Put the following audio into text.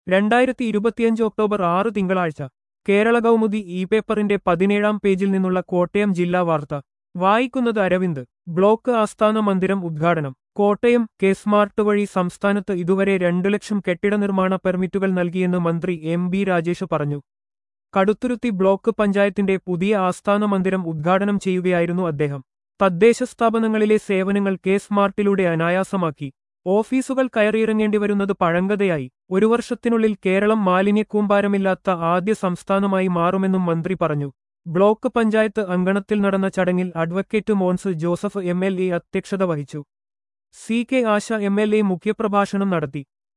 രണ്ടായിരത്തി ഇരുപത്തിയഞ്ച് ഒക്ടോബർ ആറ് തിങ്കളാഴ്ച കേരള കൗമുദി ഇ പേപ്പറിന്റെ പതിനേഴാം പേജിൽ നിന്നുള്ള കോട്ടയം ജില്ലാ വാർത്ത വായിക്കുന്നത് അരവിന്ദ് ബ്ലോക്ക് ആസ്ഥാന മന്ദിരം ഉദ്ഘാടനം കോട്ടയം കെ സ്മാർട്ട് വഴി സംസ്ഥാനത്ത് ഇതുവരെ രണ്ടു ലക്ഷം കെട്ടിട നിർമ്മാണ പെർമിറ്റുകൾ നൽകിയെന്ന് മന്ത്രി എം ബി രാജേഷ് പറഞ്ഞു കടുത്തുരുത്തി ബ്ലോക്ക് പഞ്ചായത്തിന്റെ പുതിയ ആസ്ഥാന മന്ദിരം ഉദ്ഘാടനം ചെയ്യുകയായിരുന്നു അദ്ദേഹം തദ്ദേശ സ്ഥാപനങ്ങളിലെ സേവനങ്ങൾ കെ സ്മാർട്ടിലൂടെ അനായാസമാക്കി ഓഫീസുകൾ കയറിയിറങ്ങേണ്ടി വരുന്നത് പഴങ്കതയായി ഒരു വർഷത്തിനുള്ളിൽ കേരളം മാലിന്യക്കൂമ്പാരമില്ലാത്ത ആദ്യ സംസ്ഥാനമായി മാറുമെന്നും മന്ത്രി പറഞ്ഞു ബ്ലോക്ക് പഞ്ചായത്ത് അങ്കണത്തിൽ നടന്ന ചടങ്ങിൽ advocate Mons Joseph M L A അധ്യക്ഷത വഹിച്ചു C K Asha M L A മുഖ്യപ്രഭാഷണം നടത്തി